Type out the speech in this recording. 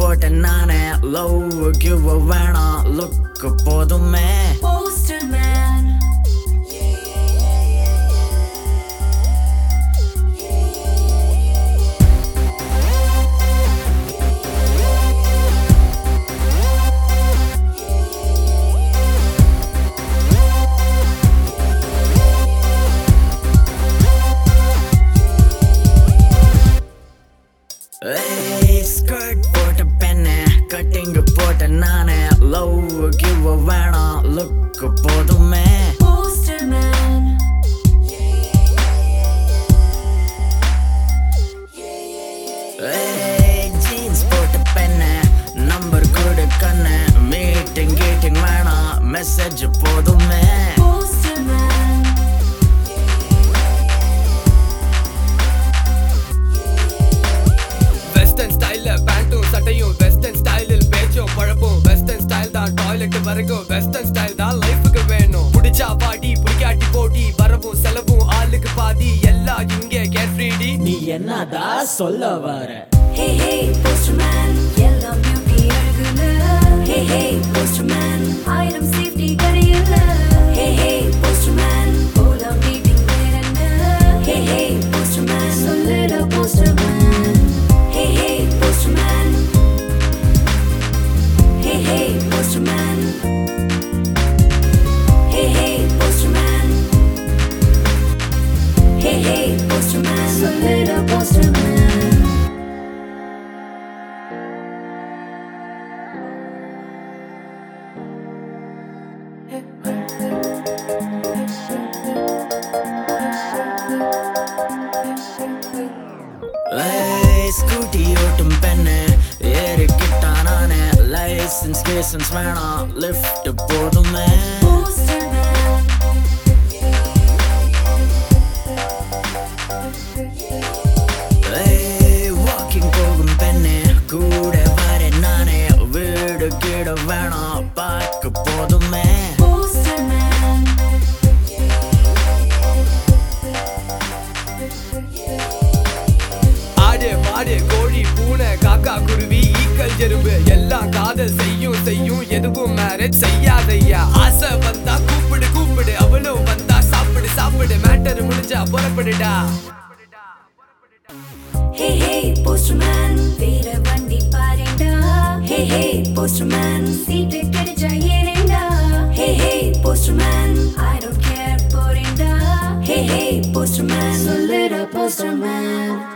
போட்டேன் நானே love give வேணாம் லுக் போதுமே Posterman. ஸ்கர்ட் போட்ட பெண்ணு கட்டிங் போட்ட நானே லவ் கிவ் வேணாம் லுக் போதுமே Posterman. ஜீன்ஸ் போட்ட பெண்ணு நம்பர் கொடு கண்ணு மீட்டிங் கீட்டிங் வேணாம் மெசேஜ் போதுமே Posterman. வெஸ்டர்ன் ஸ்டைல்ல பேண்ட்டும் சட்டையும் வெஸ்டர்ன் ஸ்டைலில் பேச்சும் பழப்பும் வெஸ்டர்ன் ஸ்டைல் தான் டாய்லெட் வரைக்கும் வெஸ்டர்ன் ஸ்டைல் தான் லைஃபுக்கு வேணும் புடிச்சா பாடி புடிக்காட்டி போட்டி வரவும் செலவும் ஆளுக்கு பாதி எல்லாம் இங்கே கேர் ஃப்ரீடி நீ என்னதா சொல்ல வர Hey hey, Posterman. எல்லாம் beauty அழகுல. Hey hey, Posterman. ஆயிரம் safety கடையில. Hey hey, Posterman. போலாம் meeting வேறென்ன? Hey hey, Posterman. சொல்லுடா Posterman. Hey hey, Posterman. Hey hey, Posterman. Hey hey, Posterman. Hey hey, Posterman. சொல்லுடா Posterman. ஸ்கூட்டி ஓட்டும் பெண்ணு ஏறிக்கிட்டா நானே லைசன்ஸ் கேசன்ஸ் வேணாம் லிஃப்ட் போதுமே Posterman. வாக்கிங் போகும் பெண்ணு கூட வர நானே வீடு கீட வேணாம் பார்க்க போதுமே Posterman. ஆடு மாடு கோழி பூனை காக்கா குருவி ஈக்கள் எறும்பு எல்லாம் காதல் செய்யும் செய்யும் எதுவும் மேரேஜ் செய்யாதையா ஆசை வந்தா கூப்பிடு கூப்பிடு அவளும் வந்தா சாப்பிடு சாப்பிடு மேட்டர் முடிஞ்சா புறப்படுடா Hey hey, Posterman. வேற வண்டி பாருடா. Hey hey, Posterman. சீட்டு கிடைச்சா ஏறேண்டா. Hey hey, Posterman. I don't care போறேண்டா. Hey hey, Posterman. சொல்லுடா Posterman.